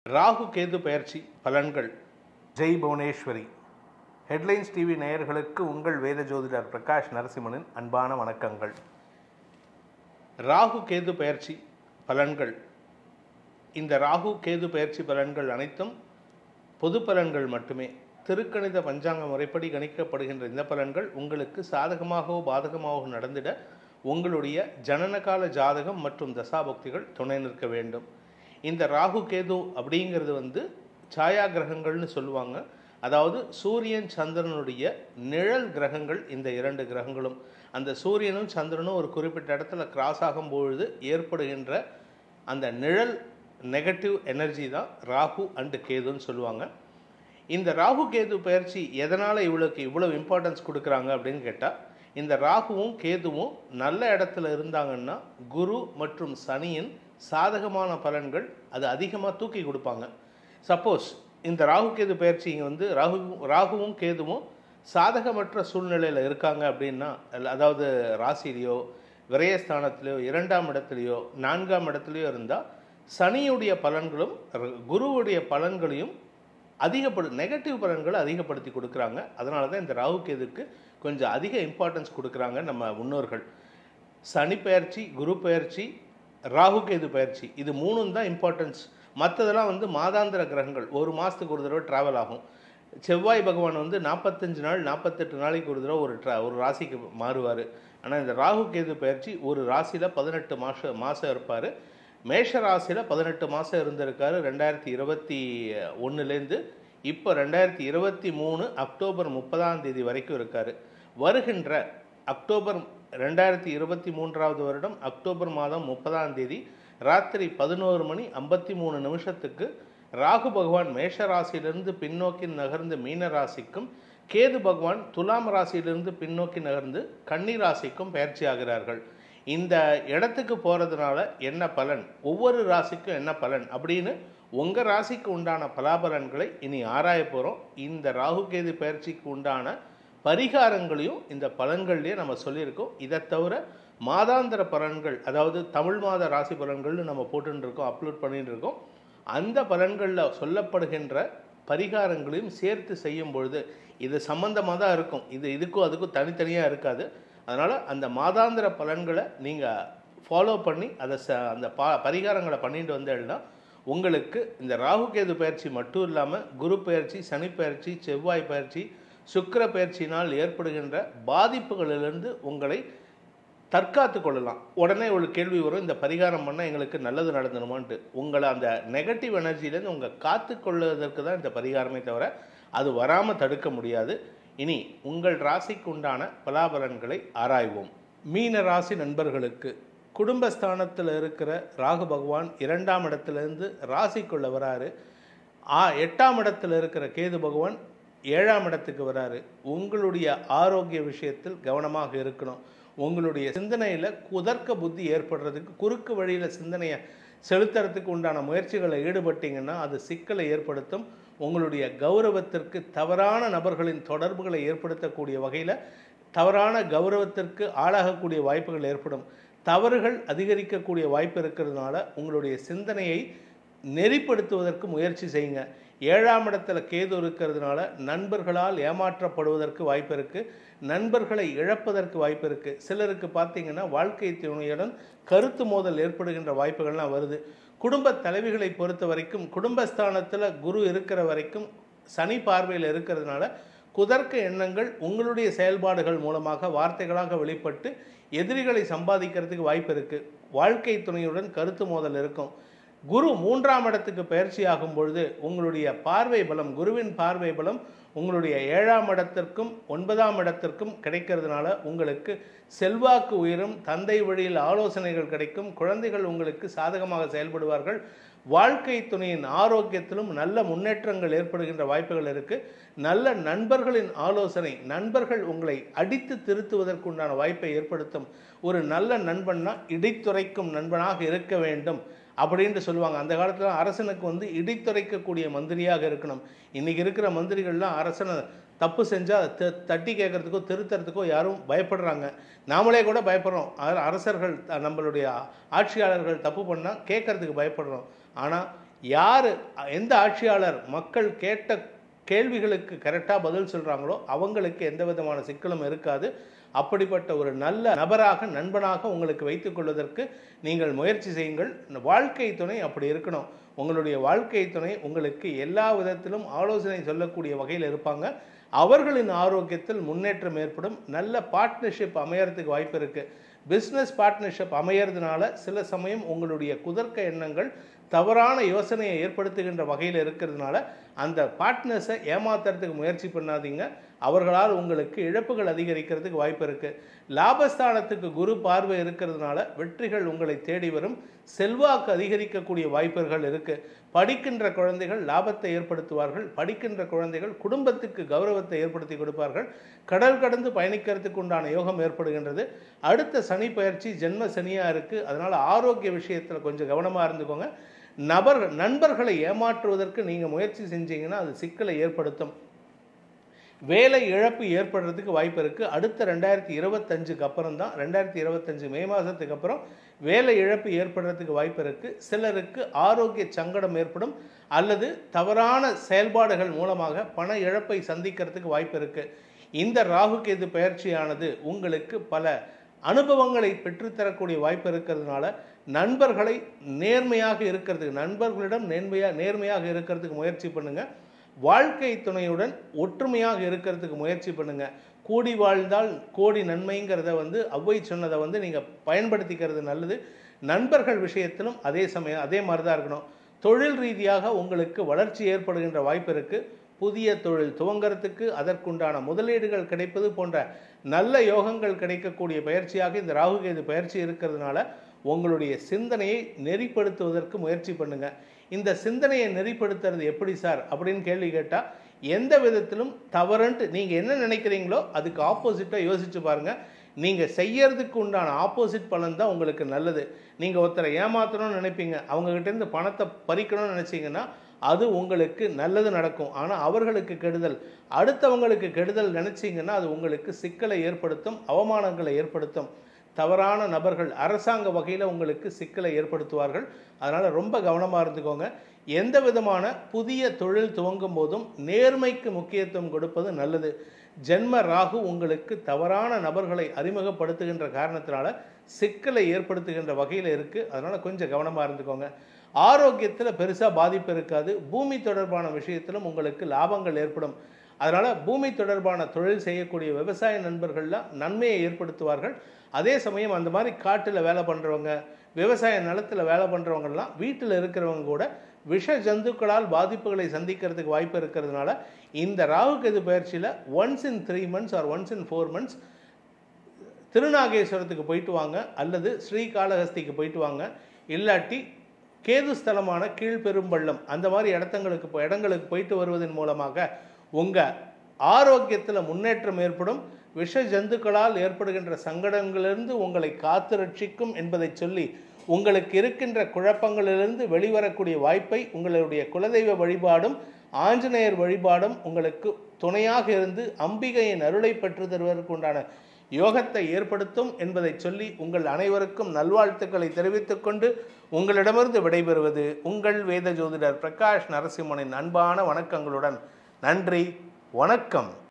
ராகு கேது பெயர்ச்சி பலன்கள் Jai Bhuvaneswari headlines TV நேயர்களுக்கு உங்கள் வேத ஜோதிடர் பிரகாஷ் நரசிம்மனின் அன்பான வணக்கங்கள் ராகு கேது பெயர்ச்சி பலன்கள் இந்த ராகு கேது பெயர்ச்சி பலன்கள் அனைத்தும் பொது பலன்கள் மட்டுமே திருக்கணித பஞ்சாங்க முறைப்படி கணிக்கப்படுகின்ற இந்த பலன்கள் உங்களுக்கு சாதகமாகவோ பாதகமாகவோ நடந்திட உங்களுடைய ஜனனகால ஜாதகம் மற்றும் தசாபக்திகள் துணை நிற்க வேண்டும் இந்த ராகு கேது அப்படிங்கிறது வந்து சாயா கிரகங்கள்னு சொல்லுவாங்க அதாவது சூரியன் சந்திரனுடைய நிழல் கிரகங்கள் இந்த இரண்டு கிரகங்களும் அந்த சூரியனும் சந்திரனும் ஒரு குறிப்பிட்ட இடத்துல கிராஸ் ஆகும் பொழுது ஏற்படுகின்ற அந்த நிழல் நெகட்டிவ் எனர்ஜி தான் ராகு அண்டு கேதுன்னு சொல்லுவாங்க இந்த ராகு கேது பயிற்சி எதனால் இவ்வளோக்கு இவ்வளோ இம்பார்ட்டன்ஸ் கொடுக்குறாங்க அப்படின்னு கேட்டால் இந்த ராகுவும் கேதுவும் நல்ல இடத்துல இருந்தாங்கன்னா குரு மற்றும் சனியின் சாதகமான பலன்கள் அது அதிகமாக தூக்கி கொடுப்பாங்க சப்போஸ் இந்த ராகு கேது பயிற்சி இங்கே வந்து ராகு ராகுவும் கேதுவும் சாதகமற்ற சூழ்நிலையில் இருக்காங்க அப்படின்னா அதாவது ராசிலேயோ விரயஸ்தானத்திலேயோ இரண்டாம் இடத்துலையோ நான்காம் இடத்துலையோ இருந்தால் சனியுடைய பலன்களும் குருவுடைய பலன்களையும் அதிகப்படு நெகட்டிவ் பலன்களை அதிகப்படுத்தி கொடுக்குறாங்க அதனால தான் இந்த ராகு கேதுக்கு கொஞ்சம் அதிக இம்பார்ட்டன்ஸ் கொடுக்குறாங்க நம்ம முன்னோர்கள் சனி பயிற்சி குரு பயிற்சி ராகு கேது பயிற்சி இது மூணும் தான் இம்பார்ட்டன்ஸ் மற்றதெல்லாம் வந்து மாதாந்திர கிரகங்கள் ஒரு மாதத்துக்கு ஒரு தடவை ட்ராவல் ஆகும் செவ்வாய் பகவான் வந்து நாற்பத்தஞ்சு நாள் நாற்பத்தெட்டு நாளைக்கு ஒரு தடவை ஒரு ட்ரா ஒரு ராசிக்கு மாறுவார் ஆனால் இந்த ராகு கேது பயிற்சி ஒரு ராசியில் பதினெட்டு மாதம் மாதம் இருப்பார் மேஷ ராசியில் பதினெட்டு மாதம் இருந்திருக்காரு ரெண்டாயிரத்தி இருபத்தி ஒன்றுலேருந்து இப்போ ரெண்டாயிரத்தி இருபத்தி மூணு அக்டோபர் முப்பதாம் தேதி வரைக்கும் இருக்கார் வருகின்ற அக்டோபர் ரெண்டாயிரத்தி இருபத்தி மூன்றாவது வருடம் அக்டோபர் மாதம் முப்பதாம் தேதி ராத்திரி பதினோரு மணி ஐம்பத்தி மூணு நிமிஷத்துக்கு ராகு பகவான் மேஷ ராசியிலிருந்து பின்னோக்கி நகர்ந்து மீன ராசிக்கும் கேது பகவான் துலாம் ராசியிலிருந்து பின்னோக்கி நகர்ந்து கன்னி ராசிக்கும் பயிற்சி ஆகிறார்கள் இந்த இடத்துக்கு போகிறதுனால என்ன பலன் ஒவ்வொரு ராசிக்கும் என்ன பலன் அப்படின்னு உங்கள் ராசிக்கு உண்டான பலாபலன்களை இனி ஆராய போகிறோம் இந்த ராகு கேது பயிற்சிக்கு உண்டான பரிகாரங்களையும் இந்த பலன்கள்லேயே நம்ம சொல்லியிருக்கோம் இதை தவிர மாதாந்திர பலன்கள் அதாவது தமிழ் மாத ராசி பலன்கள்னு நம்ம போட்டுன்னு இருக்கோம் அப்லோட் பண்ணிட்டு இருக்கோம் அந்த பலன்களில் சொல்லப்படுகின்ற பரிகாரங்களையும் சேர்த்து செய்யும் பொழுது இது சம்மந்தமாக தான் இருக்கும் இது இதுக்கும் அதுக்கும் தனித்தனியாக இருக்காது அதனால் அந்த மாதாந்திர பலன்களை நீங்கள் ஃபாலோ பண்ணி அதை ச அந்த பா பரிகாரங்களை பண்ணிட்டு வந்தேன்னா உங்களுக்கு இந்த ராகு கேது பயிற்சி மட்டும் இல்லாமல் குரு பயிற்சி சனி பயிற்சி செவ்வாய் பயிற்சி சுக்கர பயிற்சியினால் ஏற்படுகின்ற பாதிப்புகளிலிருந்து உங்களை தற்காத்து கொள்ளலாம் உடனே ஒரு கேள்வி வரும் இந்த பரிகாரம் பண்ணால் எங்களுக்கு நல்லது நடந்துடுமான்ட்டு உங்களை அந்த நெகட்டிவ் எனர்ஜிலேருந்து உங்கள் காத்து கொள்வதற்கு தான் இந்த பரிகாரமே தவிர அது வராமல் தடுக்க முடியாது இனி உங்கள் ராசிக்கு உண்டான பலாபலன்களை ஆராய்வோம் மீன ராசி நண்பர்களுக்கு குடும்பஸ்தானத்தில் இருக்கிற ராகு பகவான் இரண்டாம் இடத்துலேருந்து ராசிக்குள்ள வராரு ஆ எட்டாம் இடத்துல இருக்கிற கேது பகவான் ஏழாம் இடத்துக்கு வராரு உங்களுடைய ஆரோக்கிய விஷயத்தில் கவனமாக இருக்கணும் உங்களுடைய சிந்தனையில் குதர்க்க புத்தி ஏற்படுறதுக்கு குறுக்கு வழியில் சிந்தனையை செலுத்துறதுக்கு உண்டான முயற்சிகளை ஈடுபட்டீங்கன்னா அது சிக்கலை ஏற்படுத்தும் உங்களுடைய கௌரவத்திற்கு தவறான நபர்களின் தொடர்புகளை ஏற்படுத்தக்கூடிய வகையில் தவறான கௌரவத்திற்கு ஆளாகக்கூடிய வாய்ப்புகள் ஏற்படும் தவறுகள் அதிகரிக்கக்கூடிய வாய்ப்பு இருக்கிறதுனால உங்களுடைய சிந்தனையை நெறிப்படுத்துவதற்கு முயற்சி செய்யுங்க ஏழாம் இடத்துல கேது இருக்கிறதுனால நண்பர்களால் ஏமாற்றப்படுவதற்கு வாய்ப்பு இருக்குது நண்பர்களை இழப்பதற்கு வாய்ப்பு இருக்குது சிலருக்கு பார்த்தீங்கன்னா வாழ்க்கை துணையுடன் கருத்து மோதல் ஏற்படுகின்ற வாய்ப்புகள்லாம் வருது குடும்ப தலைவிகளை பொறுத்த வரைக்கும் குடும்பஸ்தானத்தில் குரு இருக்கிற வரைக்கும் சனி பார்வையில் இருக்கிறதுனால குதர்க்க எண்ணங்கள் உங்களுடைய செயல்பாடுகள் மூலமாக வார்த்தைகளாக வெளிப்பட்டு எதிரிகளை சம்பாதிக்கிறதுக்கு வாய்ப்பு இருக்குது வாழ்க்கை துணையுடன் கருத்து மோதல் இருக்கும் குரு மூன்றாம் இடத்துக்கு பயிற்சி ஆகும் பொழுது உங்களுடைய பார்வை பலம் குருவின் பார்வை பலம் உங்களுடைய ஏழாம் இடத்திற்கும் ஒன்பதாம் இடத்திற்கும் கிடைக்கிறதுனால உங்களுக்கு செல்வாக்கு உயரும் தந்தை வழியில் ஆலோசனைகள் கிடைக்கும் குழந்தைகள் உங்களுக்கு சாதகமாக செயல்படுவார்கள் வாழ்க்கை துணையின் ஆரோக்கியத்திலும் நல்ல முன்னேற்றங்கள் ஏற்படுகின்ற வாய்ப்புகள் இருக்கு நல்ல நண்பர்களின் ஆலோசனை நண்பர்கள் உங்களை அடித்து திருத்துவதற்குண்டான வாய்ப்பை ஏற்படுத்தும் ஒரு நல்ல நண்பன்னா இடித்துரைக்கும் நண்பனாக இருக்க வேண்டும் அப்படின்ட்டு சொல்லுவாங்க அந்த காலத்தில் அரசனுக்கு வந்து இடித்துரைக்கக்கூடிய மந்திரியாக இருக்கணும் இன்னைக்கு இருக்கிற மந்திரிகள்லாம் அரசனை தப்பு செஞ்சால் த தட்டி கேட்கறதுக்கோ திருத்தறதுக்கோ யாரும் பயப்படுறாங்க நாமளே கூட பயப்படுறோம் அர- அரசர்கள் த- நம்மளுடைய ஆட்சியாளர்கள் தப்பு பண்ணால் கேட்கறதுக்கு பயப்படுறோம் ஆனால் யார் எந்த ஆட்சியாளர் மக்கள் கேட்ட கேள்விகளுக்கு கரெக்டாக பதில் சொல்கிறாங்களோ அவங்களுக்கு எந்த விதமான சிக்கலும் இருக்காது அப்படிப்பட்ட ஒரு நல்ல நபராக நண்பனாக உங்களுக்கு வைத்துக்கொள்வதற்கு நீங்கள் முயற்சி செய்யுங்கள் வாழ்க்கை துணை அப்படி இருக்கணும் உங்களுடைய வாழ்க்கை துணை உங்களுக்கு எல்லா விதத்திலும் ஆலோசனை சொல்லக்கூடிய வகையில் இருப்பாங்க அவர்களின் ஆரோக்கியத்தில் முன்னேற்றம் ஏற்படும் நல்ல பார்ட்னர்ஷிப் அமையறதுக்கு வாய்ப்பு இருக்குது பிஸ்னஸ் பார்ட்னர்ஷிப் அமையறதுனால சில சமயம் உங்களுடைய குதர்க்க எண்ணங்கள் தவறான யோசனையை ஏற்படுத்துகின்ற வகையில் இருக்கிறதுனால அந்த பார்ட்னர்ஸை ஏமாத்துறதுக்கு முயற்சி பண்ணாதீங்க அவர்களால் உங்களுக்கு இழப்புகள் அதிகரிக்கிறதுக்கு வாய்ப்பு இருக்குது லாபஸ்தானத்துக்கு குரு பார்வை இருக்கிறதுனால வெற்றிகள் உங்களை தேடி வரும் செல்வாக்கு அதிகரிக்கக்கூடிய வாய்ப்புகள் இருக்குது படிக்கின்ற குழந்தைகள் லாபத்தை ஏற்படுத்துவார்கள் படிக்கின்ற குழந்தைகள் குடும்பத்துக்கு கௌரவத்தை ஏற்படுத்தி கொடுப்பார்கள் கடல் கடந்து பயணிக்கிறதுக்கு உண்டான யோகம் ஏற்படுகின்றது அடுத்த சனி பயிற்சி ஜென்ம சனியாக இருக்குது அதனால் ஆரோக்கிய விஷயத்தில் கொஞ்சம் கவனமாக இருந்துக்கோங்க நபர் நண்பர்களை ஏமாற்றுவதற்கு நீங்கள் முயற்சி செஞ்சீங்கன்னா அது சிக்கலை ஏற்படுத்தும் வேலை இழப்பு ஏற்படுறதுக்கு வாய்ப்பு இருக்குது அடுத்த ரெண்டாயிரத்தி இருபத்தஞ்சுக்கு அப்புறம் தான் ரெண்டாயிரத்தி இருபத்தஞ்சு மே மாதத்துக்கு அப்புறம் வேலை இழப்பு ஏற்படுறதுக்கு வாய்ப்பு இருக்குது சிலருக்கு ஆரோக்கிய சங்கடம் ஏற்படும் அல்லது தவறான செயல்பாடுகள் மூலமாக பண இழப்பை சந்திக்கிறதுக்கு வாய்ப்பு இருக்குது இந்த ராகு கேது பயிற்சியானது உங்களுக்கு பல அனுபவங்களை பெற்றுத்தரக்கூடிய வாய்ப்பு இருக்கிறதுனால நண்பர்களை நேர்மையாக இருக்கிறதுக்கு நண்பர்களிடம் நேர்மையாக நேர்மையாக இருக்கிறதுக்கு முயற்சி பண்ணுங்கள் வாழ்க்கை துணையுடன் ஒற்றுமையாக இருக்கிறதுக்கு முயற்சி பண்ணுங்க கூடி வாழ்ந்தால் கோடி நன்மைங்கிறத வந்து அவ்வை சொன்னதை வந்து நீங்கள் பயன்படுத்திக்கிறது நல்லது நண்பர்கள் விஷயத்திலும் அதே சமயம் அதே மாதிரி தான் இருக்கணும் தொழில் ரீதியாக உங்களுக்கு வளர்ச்சி ஏற்படுகின்ற வாய்ப்பு இருக்குது புதிய தொழில் துவங்கறதுக்கு அதற்குண்டான முதலீடுகள் கிடைப்பது போன்ற நல்ல யோகங்கள் கிடைக்கக்கூடிய பயிற்சியாக இந்த ராகுகேது பயிற்சி இருக்கிறதுனால உங்களுடைய சிந்தனையை நெறிப்படுத்துவதற்கு முயற்சி பண்ணுங்க இந்த சிந்தனையை நெறிப்படுத்துறது எப்படி சார் அப்படின்னு கேள்வி கேட்டால் எந்த விதத்திலும் தவறுன்ட்டு நீங்கள் என்ன நினைக்கிறீங்களோ அதுக்கு ஆப்போசிட்டாக யோசிச்சு பாருங்கள் நீங்கள் செய்யறதுக்கு உண்டான ஆப்போசிட் பலன் தான் உங்களுக்கு நல்லது நீங்கள் ஒருத்தரை ஏமாற்றணும்னு நினைப்பீங்க அவங்ககிட்டேருந்து பணத்தை பறிக்கணும்னு நினச்சிங்கன்னா அது உங்களுக்கு நல்லது நடக்கும் ஆனால் அவர்களுக்கு கெடுதல் அடுத்தவங்களுக்கு கெடுதல் நினச்சிங்கன்னா அது உங்களுக்கு சிக்கலை ஏற்படுத்தும் அவமானங்களை ஏற்படுத்தும் தவறான நபர்கள் அரசாங்க வகையில் உங்களுக்கு சிக்கலை ஏற்படுத்துவார்கள் அதனால் ரொம்ப கவனமாக இருந்துக்கோங்க எந்த விதமான புதிய தொழில் துவங்கும் போதும் நேர்மைக்கு முக்கியத்துவம் கொடுப்பது நல்லது ஜென்ம ராகு உங்களுக்கு தவறான நபர்களை அறிமுகப்படுத்துகின்ற காரணத்தினால சிக்கலை ஏற்படுத்துகின்ற வகையில் இருக்குது அதனால் கொஞ்சம் கவனமாக இருந்துக்கோங்க ஆரோக்கியத்தில் பெருசாக பாதிப்பு இருக்காது பூமி தொடர்பான விஷயத்திலும் உங்களுக்கு லாபங்கள் ஏற்படும் அதனால் பூமி தொடர்பான தொழில் செய்யக்கூடிய விவசாய நண்பர்கள்லாம் நன்மையை ஏற்படுத்துவார்கள் அதே சமயம் அந்த மாதிரி காட்டில் வேலை பண்ணுறவங்க விவசாய நிலத்தில் வேலை பண்ணுறவங்கலாம் வீட்டில் இருக்கிறவங்க கூட விஷ ஜந்துக்களால் பாதிப்புகளை சந்திக்கிறதுக்கு வாய்ப்பு இருக்கிறதுனால இந்த ராகு கேது பயிற்சியில் once in three months or once in four months திருநாகேஸ்வரத்துக்கு போயிட்டு வாங்க அல்லது ஸ்ரீகாளஹஸ்திக்கு போயிட்டு வாங்க இல்லாட்டி கேது ஸ்தலமான கீழ்பெரும்பள்ளம் அந்த மாதிரி இடத்தங்களுக்கு போ- இடங்களுக்கு போயிட்டு வருவதன் மூலமாக உங்கள் ஆரோக்கியத்தில் முன்னேற்றம் ஏற்படும் விஷ ஜந்துக்களால் ஏற்படுகின்ற சங்கடங்களிலிருந்து உங்களை காத்து ரட்சிக்கும் என்பதை சொல்லி உங்களுக்கு இருக்கின்ற குழப்பங்களிலிருந்து வெளிவரக்கூடிய வாய்ப்பை உங்களுடைய குலதெய்வ வழிபாடும் ஆஞ்சநேயர் வழிபாடும் உங்களுக்கு துணையாக இருந்து அம்பிகையின் அருளை பெற்று தருவதற்கு உண்டான யோகத்தை ஏற்படுத்தும் என்பதை சொல்லி உங்கள் அனைவருக்கும் நல்வாழ்த்துக்களை தெரிவித்துக் கொண்டு உங்களிடமிருந்து விடைபெறுவது உங்கள் வேத ஜோதிடர் பிரகாஷ் நரசிம்மனின் அன்பான வணக்கங்களுடன் நன்றி வணக்கம்